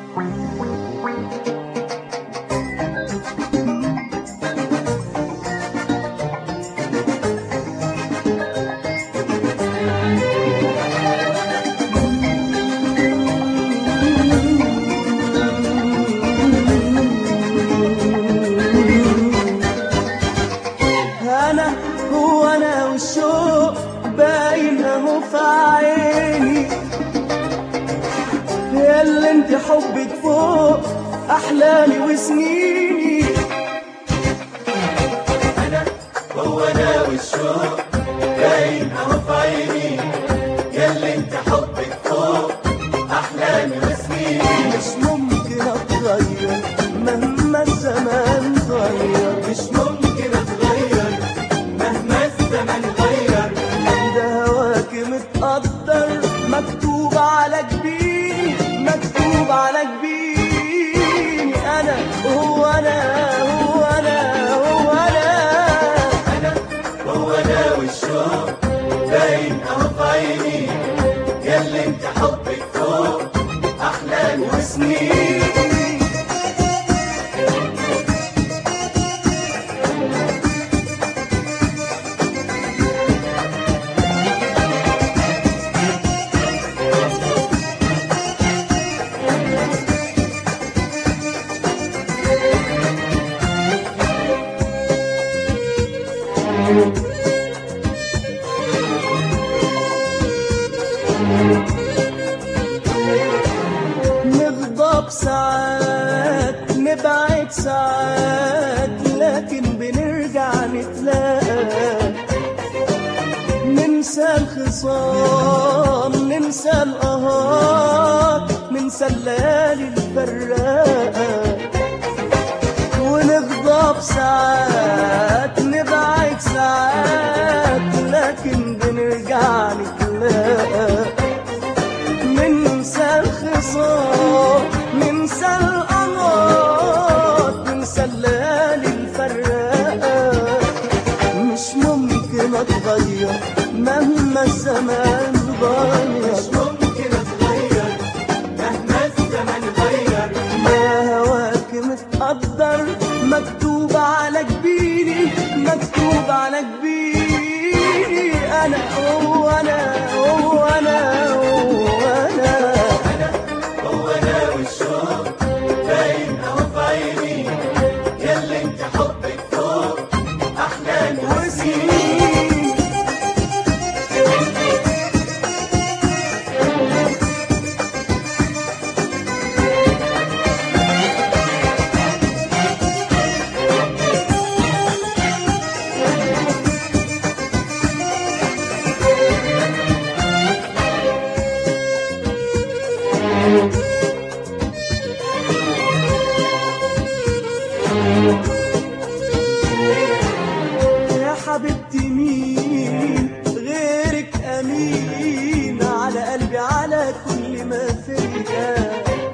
انا هو انا والشوق باين اهو في عيني يا اللي انت حبك فوق احلامي وسنيني انا هو انا والشوق باين اهو في عيني ياللي انت حبك فوق احلامي وسنيني مش ممكن اتغير مهما الزمان غير مش ممكن اتغير مهما الزمن غير ده هواك متقدر مكتوب على جبيني مكتوب على جبيني انا هو انا هو انا هو انا انا هو انا والشوق باين اهو في عيني ياللي انت حبك فوق احلامي وسنيني نغضب ساعات نبعد ساعات لكن بنرجع نتلاقى ننسى الخصام ننسى القهار ننسى الليالي الفراقة ونغضب ساعات نبعد ساعات لكن بنرجع نتلاقى ننسى الخصام ننسى القمر ننسى الليالي الفراقة مش ممكن اتغير مهما الزمان مش غير ممكن اتغير مهما الزمن غير ما هواك متقدر مكتوب على جبيني مكتوب على جبيني انا هو انا هو انا هو انا انا هو انا والشوق باين اهو في عيني ياللي انت حبك فوق احلامي وسنيني وسنين يا حبيبتي مين غيرك امين على قلبي على كل ما فيا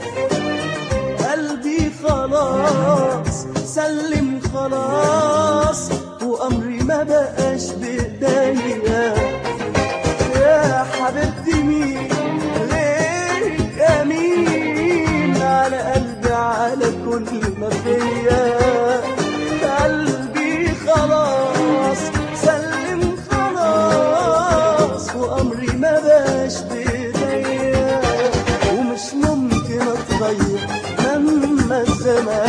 قلبي خلاص سلم خلاص وامري ما بقاش بايديا يا حبيبتي مين غيرك امين على قلبي على كل ما فيا قلبي خلاص سلم خلاص وامري ما باش بايديا ومش ممكن اتغير مهما الزمان